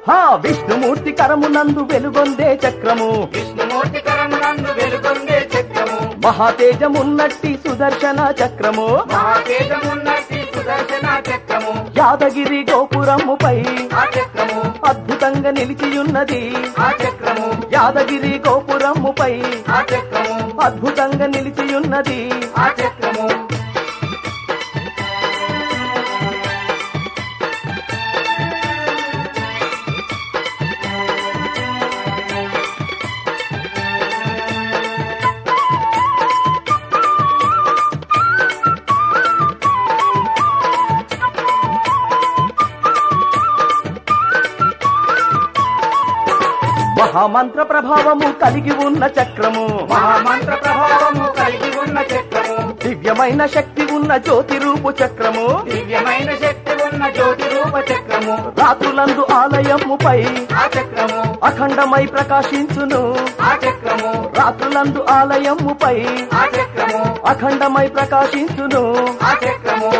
హా విష్ణుమూర్తి కరమునందు వెలుగొందే చక్రము విష్ణుమూర్తి కరమునందు వెలుగొందే చక్రము మహాతేజమున్నట్టి సుదర్శన చక్రము మహాతేజమున్నట్టి సుదర్శన చక్రము యాదగిరి గోపురముపై ఆ చక్రము అద్భుతంగా నిలిచియున్నది ఆ చక్రము యాదగిరి గోపురముపై ఆ చక్రము అద్భుతంగా నిలిచియున్నది ఆ చక్రము మహామంత్ర ప్రభావము కలిగి ఉన్న చక్రము మహామంత్ర ప్రభావము కలిగి ఉన్న చక్రము దివ్యమైన శక్తి ఉన్న జ్యోతి రూపు చక్రము దివ్యమైన శక్తి ఉన్న జ్యోతి రూప చక్రము రాత్రులందు ఆలయముపై ఆ చక్రము అఖండమై ప్రకాశించును ఆ చక్రము రాత్రులందు ఆలయముపై ఆ చక్రము అఖండమై ప్రకాశించును ఆ చక్రము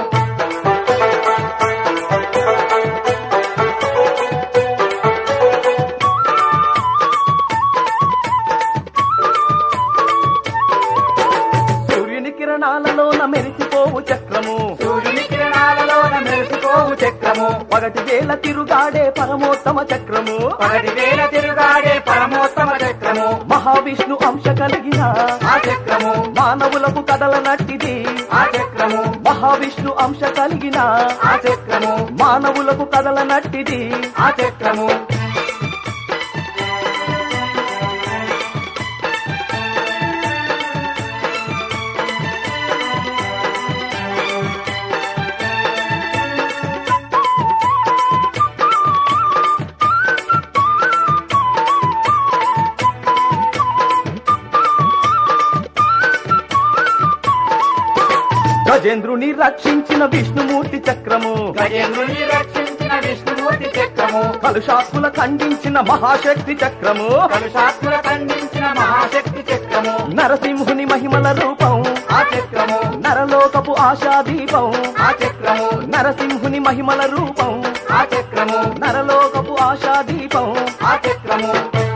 సూర్యుని కిరణాలలోన మెరిసిపోవు చక్రము సూర్యుని కిరణాలలోన మెరిసిపోవు చక్రము పగటి వేల తిరుగాడే పరమోత్తమ చక్రము పగటి వేల తిరుగాడే పరమోత్తమ చక్రము మహావిష్ణు అంశ కలిగిన ఆ చక్రము మానవులకు కదలనట్టిది ఆ చక్రము మహావిష్ణు అంశ కలిగిన ఆ చక్రము మానవులకు కదలనట్టిది ఆ చక్రము గజేంద్రుని రక్షించిన విష్ణుమూర్తి చక్రము గజేంద్రుని రక్షించిన విష్ణుమూర్తి చక్రము కలుషాత్ముల ఖండించిన మహాశక్తి చక్రము కలుషాత్ముల ఖండించిన మహాశక్తి చక్రము నరసింహుని మహిమల రూపం ఆ చక్రము నరలోకపు ఆశాదీపం ఆ చక్రము నరసింహుని మహిమల రూపం ఆ చక్రము నరలోకపు ఆశాదీపం ఆ చక్రము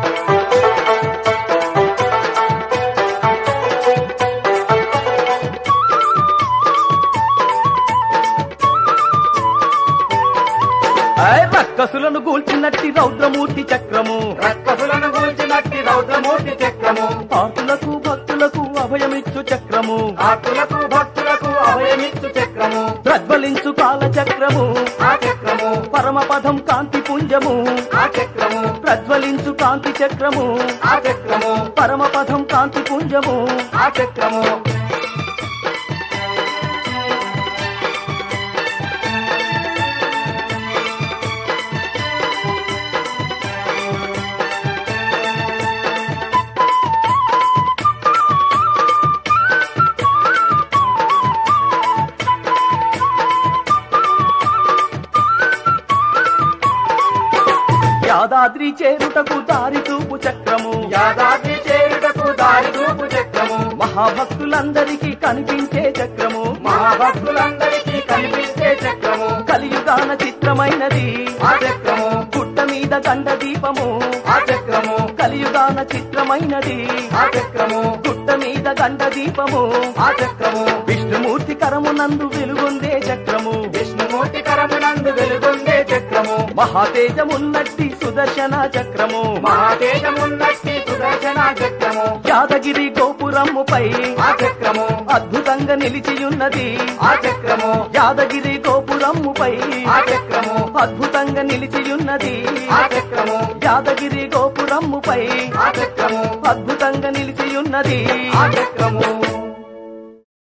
ఆయ్ రక్కసులను గూల్చినట్టి రౌద్రమూర్తి చక్రము రక్కసులను గూల్చినట్టి రౌద్రమూర్తి చక్రము ఆర్తులకు భక్తులకు అభయమిచ్చు చక్రము ఆర్తులకు భక్తులకు అభయమిచ్చు చక్రము ప్రజ్వలించు కాల చక్రము ఆ చక్రము పరమపదం కాంతి పుంజము ఆ చక్రము ప్రజ్వలించు కాంతి చక్రము ఆ చక్రము పరమపదం కాంతి పుంజము ఆ చక్రము యాదాద్రి చేరుటకు దారి చూపు చక్రము యాదాద్రి చేరుటకు దారి చూపు చక్రము మహాభక్తులందరికీ కనిపించే చక్రము మహాభక్తులందరికీ కనిపించే చక్రము కలియుగాన చిత్రమైనది ఆ చక్రము గుట్ట మీద గండ దీపము ఆ చక్రము కలియుగాన చిత్రమైనది ఆ చక్రము గుట్ట మీద గండ దీపము ఆ చక్రము విష్ణుమూర్తి కరమునందు వెలుగొందే చక్రము విష్ణుమూర్తి కరమునందు వెలుగొందే చక్రము మహాతేజమున్నట్టి సుదర్శన చక్రము మహాతేజమున్నట్టి సుదర్శన చక్రము యాదగిరి గోపురముపై ఆ చక్రము అద్భుతంగా నిలిచియున్నది ఆ చక్రము యాదగిరి గోపురముపై ఆ చక్రము అద్భుతంగా నిలిచియున్నది ఆ చక్రము యాదగిరి గోపురముపై ఆ చక్రము అద్భుతంగా నిలిచియున్నది ఆ చక్రము